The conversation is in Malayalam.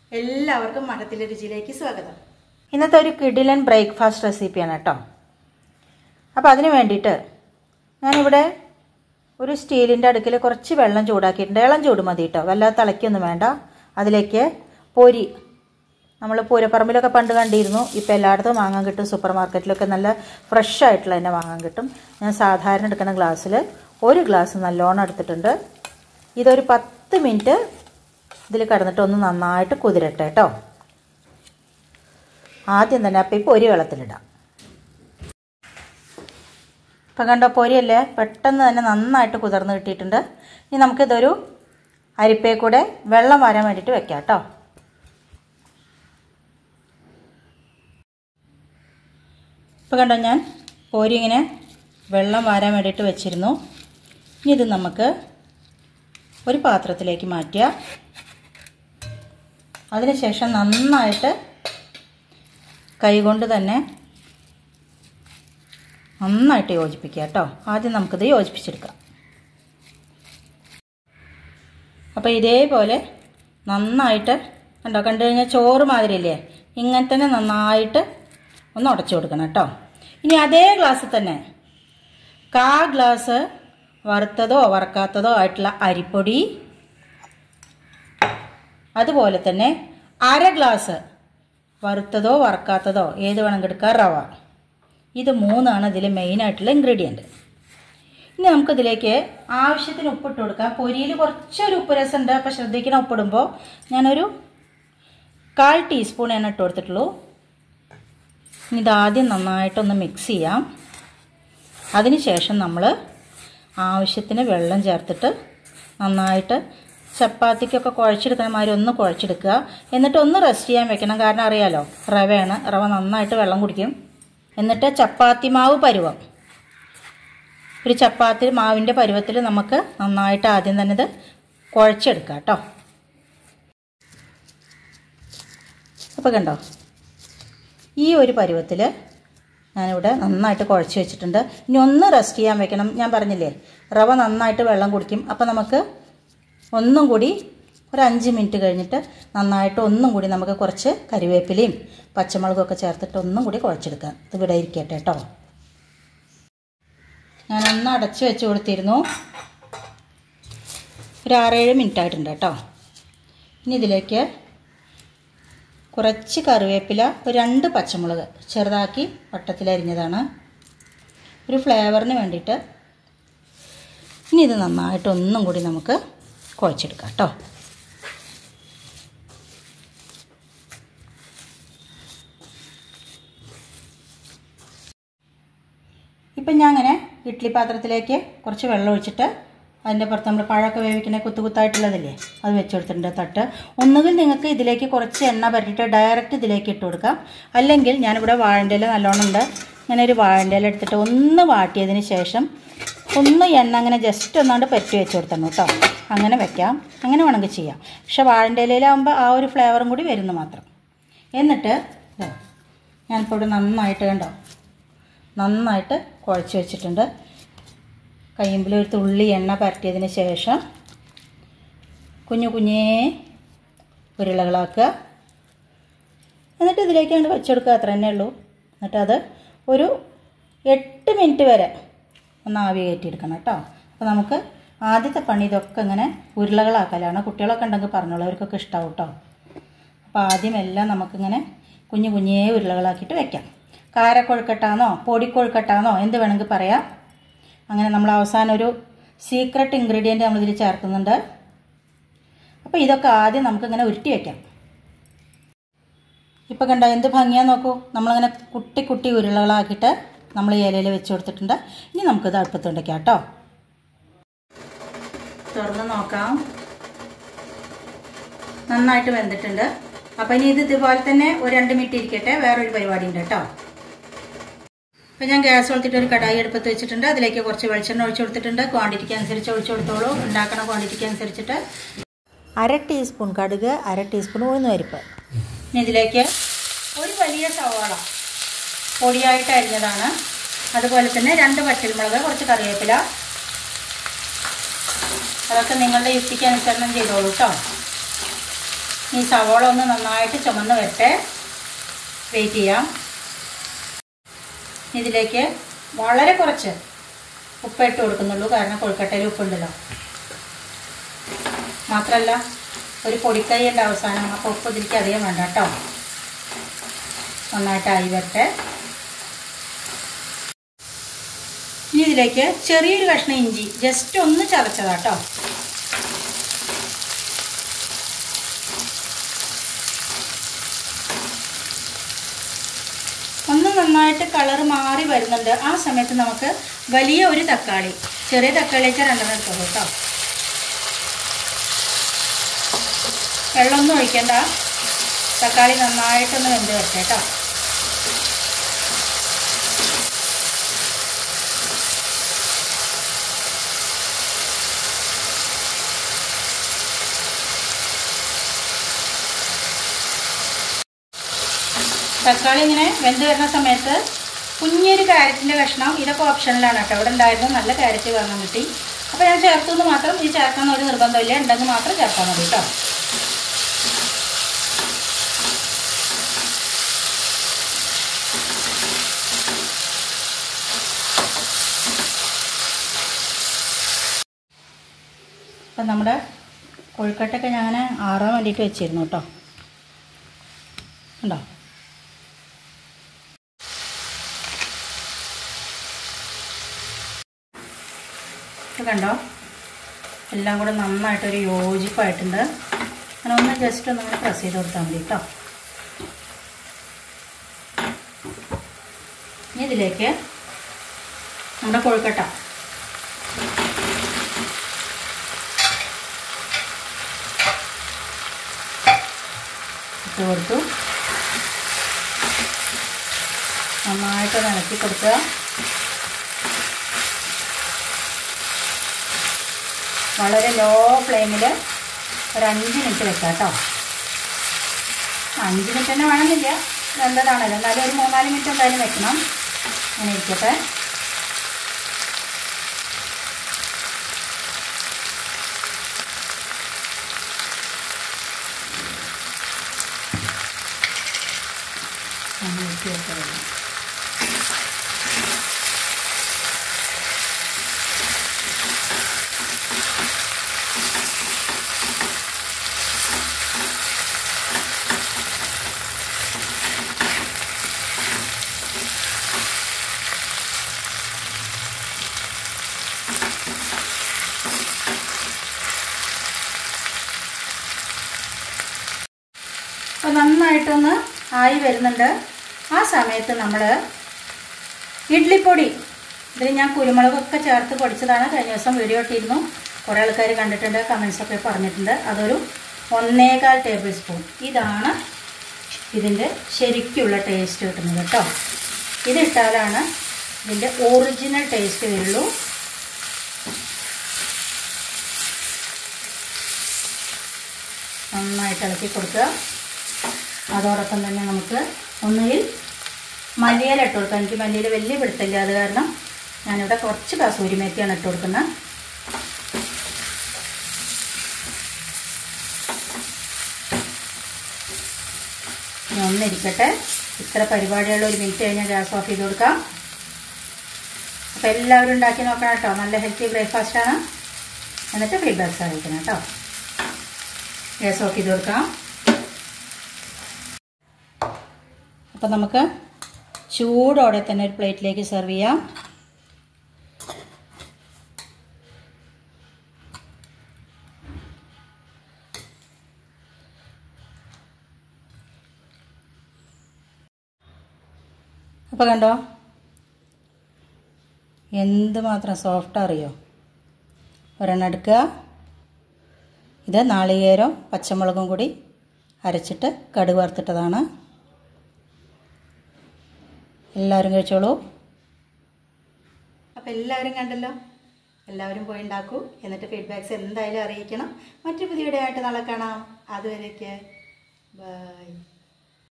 എല്ലാവർക്കും മഠത്തിലെ രുചിയിലേക്ക് സ്വാഗതം ഇന്നത്തെ ഒരു കിഡിലൻ ബ്രേക്ക്ഫാസ്റ്റ് റെസിപ്പിയാണ് കേട്ടോ അപ്പോൾ അതിന് വേണ്ടിയിട്ട് ഞാനിവിടെ ഒരു സ്റ്റീലിൻ്റെ അടുക്കിൽ കുറച്ച് വെള്ളം ചൂടാക്കിയിട്ടുണ്ട് ഇളം ചൂട് മതി കേട്ടോ വല്ലാതെ തിളയ്ക്കൊന്നും വേണ്ട അതിലേക്ക് പൊരി നമ്മൾ പൂരപ്പറമ്പിലൊക്കെ പണ്ട് കണ്ടിരുന്നു ഇപ്പോൾ എല്ലായിടത്തും വാങ്ങാൻ കിട്ടും സൂപ്പർ മാർക്കറ്റിലൊക്കെ നല്ല ഫ്രഷ് ആയിട്ടുള്ള തന്നെ വാങ്ങാൻ കിട്ടും ഞാൻ സാധാരണ എടുക്കുന്ന ഗ്ലാസ്സിൽ ഒരു ഗ്ലാസ് നല്ലോണം എടുത്തിട്ടുണ്ട് ഇതൊരു പത്ത് മിനിറ്റ് ഇതിൽ കിടന്നിട്ട് ഒന്ന് നന്നായിട്ട് കുതിരട്ടെ കേട്ടോ ആദ്യം തന്നെ അപ്പം ഈ പൊരി വെള്ളത്തിലിടാം ഇപ്പം കണ്ടോ പൊരിയല്ലേ പെട്ടെന്ന് തന്നെ നന്നായിട്ട് കുതിർന്ന് കിട്ടിയിട്ടുണ്ട് ഇനി നമുക്കിതൊരു അരിപ്പേ കൂടെ വെള്ളം വരാൻ വേണ്ടിയിട്ട് വെക്കാം കേട്ടോ ഇപ്പം കണ്ടോ ഞാൻ പൊരി ഇങ്ങനെ വെള്ളം വാരാൻ വേണ്ടിയിട്ട് വെച്ചിരുന്നു ഇനി ഇത് നമുക്ക് ഒരു പാത്രത്തിലേക്ക് മാറ്റുക അതിനുശേഷം നന്നായിട്ട് കൈകൊണ്ട് തന്നെ നന്നായിട്ട് യോജിപ്പിക്കുക കേട്ടോ ആദ്യം നമുക്കിത് യോജിപ്പിച്ചെടുക്കാം അപ്പോൾ ഇതേപോലെ നന്നായിട്ട് കണ്ടോ കണ്ടു കഴിഞ്ഞാൽ ചോറ് മാതിരിയില്ലേ ഇങ്ങനെ തന്നെ നന്നായിട്ട് ഒന്ന് ഉടച്ചു കൊടുക്കണം കേട്ടോ ഇനി അതേ ഗ്ലാസ്സിൽ തന്നെ കാ ഗ്ലാസ് വറുത്തതോ വറക്കാത്തതോ ആയിട്ടുള്ള അരിപ്പൊടി അതുപോലെ തന്നെ അര ഗ്ലാസ് വറുത്തതോ വറക്കാത്തതോ ഏത് വേണം എടുക്കാം റവ ഇത് മൂന്നാണ് ഇതിൽ മെയിനായിട്ടുള്ള ഇൻഗ്രീഡിയൻറ്റ് ഇനി നമുക്കിതിലേക്ക് ആവശ്യത്തിന് ഉപ്പിട്ട് കൊടുക്കാം പൊരിയിൽ കുറച്ചൊരു ഉപ്പ് രസമുണ്ട് അപ്പോൾ ശ്രദ്ധിക്കണം ഉപ്പിടുമ്പോൾ ഞാനൊരു കാൽ ടീസ്പൂൺ എണ്ണ ഇട്ട് കൊടുത്തിട്ടുള്ളൂ ഇനി ഇതാദ്യം നന്നായിട്ടൊന്ന് മിക്സ് ചെയ്യാം അതിനുശേഷം നമ്മൾ ആവശ്യത്തിന് വെള്ളം ചേർത്തിട്ട് നന്നായിട്ട് ചപ്പാത്തിക്കൊക്കെ കുഴച്ചെടുക്കുന്ന മാതിരി ഒന്ന് കുഴച്ചെടുക്കുക എന്നിട്ട് ഒന്ന് റെസ്റ്റ് ചെയ്യാൻ വെക്കണം കാരണം അറിയാലോ റവയാണ് റവ നന്നായിട്ട് വെള്ളം കുടിക്കും എന്നിട്ട് ചപ്പാത്തി മാവ് പരുവം ഒരു ചപ്പാത്തി മാവിൻ്റെ പരുവത്തിൽ നമുക്ക് നന്നായിട്ട് ആദ്യം തന്നെ ഇത് കുഴച്ചെടുക്കാം കേട്ടോ അപ്പോൾ കണ്ടോ ഈ ഒരു പരുവത്തിൽ ഞാനിവിടെ നന്നായിട്ട് കുഴച്ച് വെച്ചിട്ടുണ്ട് ഇനി ഒന്ന് റെസ്റ്റ് ചെയ്യാൻ വെക്കണം ഞാൻ പറഞ്ഞില്ലേ റവ നന്നായിട്ട് വെള്ളം കുടിക്കും അപ്പോൾ നമുക്ക് ഒന്നും കൂടി ഒരു അഞ്ച് മിനിറ്റ് കഴിഞ്ഞിട്ട് നന്നായിട്ട് ഒന്നും കൂടി നമുക്ക് കുറച്ച് കരിവേപ്പിലയും പച്ചമുളകൊക്കെ ചേർത്തിട്ട് ഒന്നും കൂടി കുഴച്ചെടുക്കാം ഇത് ഇവിടെ ഇരിക്കട്ടെ കേട്ടോ ഞാനൊന്ന് അടച്ച് വെച്ച് കൊടുത്തിരുന്നു ഒരു ആറേഴ് മിനിറ്റ് ആയിട്ടുണ്ട് കേട്ടോ ഇനി ഇതിലേക്ക് കുറച്ച് കറിവേപ്പില ഒരു രണ്ട് പച്ചമുളക് ചെറുതാക്കി വട്ടത്തിലരിഞ്ഞതാണ് ഒരു ഫ്ലേവറിന് വേണ്ടിയിട്ട് ഇനി ഇത് നന്നായിട്ട് ഒന്നും കൂടി നമുക്ക് കുഴച്ചെടുക്കാം കേട്ടോ ഇപ്പം ഞാൻ അങ്ങനെ ഇഡ്ഡലി പാത്രത്തിലേക്ക് കുറച്ച് വെള്ളം ഒഴിച്ചിട്ട് അതിൻ്റെ പുറത്ത് നമ്മൾ പഴമൊക്കെ വേവിക്കുന്ന കുത്തു കുത്തായിട്ടുള്ളതില്ലേ അത് വെച്ചെടുത്തിട്ടുണ്ട് തട്ട് ഒന്നുകിൽ നിങ്ങൾക്ക് ഇതിലേക്ക് കുറച്ച് എണ്ണ പരട്ടിയിട്ട് ഡയറക്റ്റ് ഇതിലേക്ക് ഇട്ട് കൊടുക്കാം അല്ലെങ്കിൽ ഞാനിവിടെ വാഴൻ്റെ ഇല നല്ലോണം ഉണ്ട് ഇങ്ങനെ ഒരു വാഴൻ്റെ ഇല എടുത്തിട്ട് ഒന്ന് വാട്ടിയതിന് ശേഷം ഒന്ന് എണ്ണ അങ്ങനെ ജസ്റ്റ് ഒന്നാണ്ട് പരട്ടി വെച്ച് കൊടുത്തണം കേട്ടോ അങ്ങനെ വെക്കാം അങ്ങനെ വേണമെങ്കിൽ ചെയ്യാം പക്ഷെ വാഴൻ്റെ ഇലയിലാകുമ്പോൾ ആ ഒരു ഫ്ലേവറും കൂടി വരുന്നു മാത്രം എന്നിട്ട് ഇതാ, ഞാനിപ്പോൾ ഇവിടെ നന്നായിട്ട് കണ്ടോ നന്നായിട്ട് കുഴച്ച് വെച്ചിട്ടുണ്ട് കയ്യുമ്പിൽ ഒരു തുള്ളി എണ്ണ പരട്ടിയതിന് ശേഷം കുഞ്ഞു കുഞ്ഞേ ഉരുളകളാക്കുക എന്നിട്ട് ഇതിലേക്ക് കണ്ട് വെച്ചെടുക്കുക അത്ര തന്നെ ഉള്ളൂ എന്നിട്ട് അത് ഒരു എട്ട് മിനിറ്റ് വരെ ഒന്ന് ആവി കയറ്റിയെടുക്കണം കേട്ടോ അപ്പോൾ നമുക്ക് ആദ്യത്തെ പണി ഇതൊക്കെ ഇങ്ങനെ ഉരുളകളാക്കലാണ് കുട്ടികളൊക്കെ ഉണ്ടെങ്കിൽ പറഞ്ഞോളൂ അവർക്കൊക്കെ ഇഷ്ടമാവും കേട്ടോ അപ്പോൾ ആദ്യം എല്ലാം നമുക്കിങ്ങനെ കുഞ്ഞു കുഞ്ഞേ ഉരുളകളാക്കിയിട്ട് വെക്കാം കാരക്കൊഴുക്കട്ടാന്നോ പൊടിക്കൊഴുക്കട്ടാന്നോ എന്ത് വേണമെങ്കിൽ പറയാം അങ്ങനെ നമ്മൾ അവസാനം ഒരു സീക്രട്ട് ഇൻഗ്രീഡിയൻറ്റ് നമ്മളിതിൽ ചേർക്കുന്നുണ്ട് അപ്പോൾ ഇതൊക്കെ ആദ്യം നമുക്കിങ്ങനെ ഉരുട്ടി വെക്കാം ഇപ്പോൾ കണ്ടോ എന്ത് ഭംഗിയാന്ന് നോക്കൂ നമ്മളിങ്ങനെ കുട്ടി കുട്ടി ഉരുളകളാക്കിയിട്ട് നമ്മൾ ഈ ഇലയിൽ വെച്ച് കൊടുത്തിട്ടുണ്ട് ഇനി നമുക്കിത് അടുപ്പത്തുണ്ടാക്കാം കേട്ടോ തുറന്ന് നോക്കാം നന്നായിട്ട് വെന്തിട്ടുണ്ട് അപ്പം ഇനി ഇത് ഇതുപോലെ തന്നെ ഒരു രണ്ട് മിനിറ്റ് ഇരിക്കട്ടെ വേറൊരു പരിപാടി ഉണ്ട് കേട്ടോ അപ്പം ഞാൻ ഗ്യാസ് കൊടുത്തിട്ട് ഒരു കടായി അടുപ്പത്ത് വെച്ചിട്ടുണ്ട് അതിലേക്ക് കുറച്ച് വെളിച്ചെണ്ണ ഒഴിച്ചു കൊടുത്തിട്ടുണ്ട് ക്വാണ്ടിറ്റിക്ക് അനുസരിച്ച് ഒഴിച്ചു കൊടുത്തോളൂ ഉണ്ടാക്കണ ക്വാണ്ടിറ്റിക്ക് അനുസരിച്ചിട്ട് അര ടീസ്പൂൺ കടുക് അര ടീസ്പൂൺ ഉഴുന്ന് പരിപ്പ് ഇനി ഇതിലേക്ക് ഒരു വലിയ സവാള പൊടിയായിട്ട് അരിഞ്ഞതാണ് അതുപോലെ തന്നെ രണ്ട് പച്ചമുളക് കുറച്ച് കറിവേപ്പില അതൊക്കെ നിങ്ങളുടെ യുക്തിക്ക് അനുസരണം ചെയ്തോളൂ കേട്ടോ ഈ സവോള ഒന്ന് നന്നായിട്ട് ചുമന്ന് വരട്ടെ വെയിറ്റ് ചെയ്യാം ഇതിലേക്ക് വളരെ കുറച്ച് ഉപ്പ് ഇട്ട് കൊടുക്കുന്നുള്ളൂ കാരണം കൊഴുക്കട്ടയിൽ ഉപ്പുണ്ടല്ലോ മാത്രമല്ല ഒരു പൊടിക്കൈയുണ്ട് അവസാനം അപ്പോൾ ഉപ്പ് ഇതിലേക്ക് അധികം വേണ്ട കേട്ടോ നന്നായിട്ട് ആയി വരട്ടെ ഇനി ഇതിലേക്ക് ചെറിയൊരു കഷ്ണം ഇഞ്ചി ജസ്റ്റ് ഒന്ന് ചതച്ചതാട്ടോ ഒന്ന് നന്നായിട്ട് കളർ മാറി വരുന്നുണ്ട് ആ സമയത്ത് നമുക്ക് വലിയ ഒരു തക്കാളി ചെറിയ തക്കാളിയൊക്കെ രണ്ടെണ്ണം എടുത്തോളൂ കേട്ടോ വെള്ളമൊന്നും ഒഴിക്കണ്ട തക്കാളി നന്നായിട്ടൊന്ന് വെന്ത് വരട്ടെ കേട്ടോ തക്കാളി ഇങ്ങനെ വെന്ത് വരുന്ന സമയത്ത് കുഞ്ഞൊരു ക്യാരറ്റിൻ്റെ കഷ്ണം ഇതൊക്കെ ഓപ്ഷനിലാണ് കേട്ടോ ഇവിടെ ഉണ്ടായിരുന്നു നല്ല ക്യാരറ്റ് വാങ്ങാൻ കിട്ടി അപ്പോൾ ഞാൻ ചേർത്തെന്ന് മാത്രം ഇത് ചേർക്കാൻ ഒരു നിർബന്ധമില്ല ഉണ്ടെങ്കിൽ മാത്രം ചേർത്താൽ മതി കേട്ടോ അപ്പം നമ്മുടെ കൊഴുക്കട്ടൊക്കെ ഞാൻ ആറാൻ വേണ്ടിയിട്ട് വെച്ചിരുന്നു കേട്ടോ ഉണ്ടോ ഇത് കണ്ടോ എല്ലാം കൂടെ നന്നായിട്ടൊരു യോജിപ്പായിട്ടുണ്ട് അങ്ങനെ ഒന്ന് ജസ്റ്റ് ഒന്ന് ഇങ്ങനെ പ്രസ് ചെയ്ത് കൊടുത്താൽ മതി കേട്ടോ ഇനി ഇതിലേക്ക് നമ്മുടെ കൊഴുക്കട്ട ഇട്ട് കൊടുത്തു നന്നായിട്ട് ഇളക്കി കൊടുക്കുക വളരെ ലോ ഫ്ലെയിമിൽ ഒരു അഞ്ച് മിനിറ്റ് വെക്കാം കേട്ടോ അഞ്ച് മിനിറ്റ് തന്നെ വേണമെന്നില്ല നല്ലതാണല്ലോ എന്നാലും ഒരു മൂന്നാല് മിനിറ്റ് എന്തായാലും വെക്കണം അങ്ങനെ ഇരിക്കട്ടെ അങ്ങനെ ഇട്ട് വെക്കാം അപ്പോൾ നന്നായിട്ടൊന്ന് ആയി വരുന്നുണ്ട് ആ സമയത്ത് നമ്മൾ ഇഡ്ലിപ്പൊടി ഇതിൽ ഞാൻ കുരുമുളകൊക്കെ ചേർത്ത് പൊടിച്ചതാണ് കഴിഞ്ഞ ദിവസം വീഡിയോ ഇട്ടിരുന്നു കുറേ ആൾക്കാർ കണ്ടിട്ടുണ്ട് കമൻസൊക്കെ പറഞ്ഞിട്ടുണ്ട് അതൊരു ഒന്നേകാൽ ടേബിൾ സ്പൂൺ ഇതാണ് ഇതിൻ്റെ ശരിക്കുള്ള ടേസ്റ്റ് കിട്ടുന്നത് കേട്ടോ ഇതിട്ടാലാണ് ഇതിൻ്റെ ഒറിജിനൽ ടേസ്റ്റ് വരുള്ളൂ നന്നായിട്ട് ഇളക്കി കൊടുക്കുക അതോടൊപ്പം തന്നെ നമുക്ക് ഒന്നുകിൽ മല്ലിയില ഇട്ട് കൊടുക്കാം എനിക്ക് മല്ലിയില വലിയ പിടുത്തില്ല അത് കാരണം ഞാനിവിടെ കുറച്ച് കസൂരി മേത്തിയാണ് ഇട്ട് കൊടുക്കുന്നത് ഇനി ഒന്നിരിക്കട്ടെ ഇത്ര പരിപാടിയുള്ള ഒരു മിനിറ്റ് കഴിഞ്ഞാൽ ഗ്യാസ് ഓഫ് ചെയ്ത് കൊടുക്കാം അപ്പോൾ എല്ലാവരും ഉണ്ടാക്കി നോക്കണം കേട്ടോ നല്ല ഹെൽത്തി ബ്രേക്ക്ഫാസ്റ്റാണ് എന്നിട്ട് ഫീഡ്ബാക്ക്സ് അറിയിക്കണം കേട്ടോ ഗ്യാസ് ഓഫ് ചെയ്ത് കൊടുക്കാം അപ്പം നമുക്ക് ചൂടോടെ തന്നെ ഒരു പ്ലേറ്റിലേക്ക് സെർവ് ചെയ്യാം അപ്പോൾ കണ്ടോ എന്തുമാത്രം സോഫ്റ്റ് അറിയോ ഒരെണ്ണം എടുക്കുക ഇത് നാളികേരം പച്ചമുളകും കൂടി അരച്ചിട്ട് കടുക് വറുത്തിട്ടതാണ് എല്ലാവരും കഴിച്ചോളൂ അപ്പോൾ എല്ലാവരും കണ്ടല്ലോ എല്ലാവരും പോയി ഉണ്ടാക്കൂ എന്നിട്ട് ഫീഡ്ബാക്ക്സ് എന്തായാലും അറിയിക്കണം മറ്റു പുതിയ വീഡിയോ ആയിട്ട് നാളെ കാണാം അതുവരേക്ക് ബൈ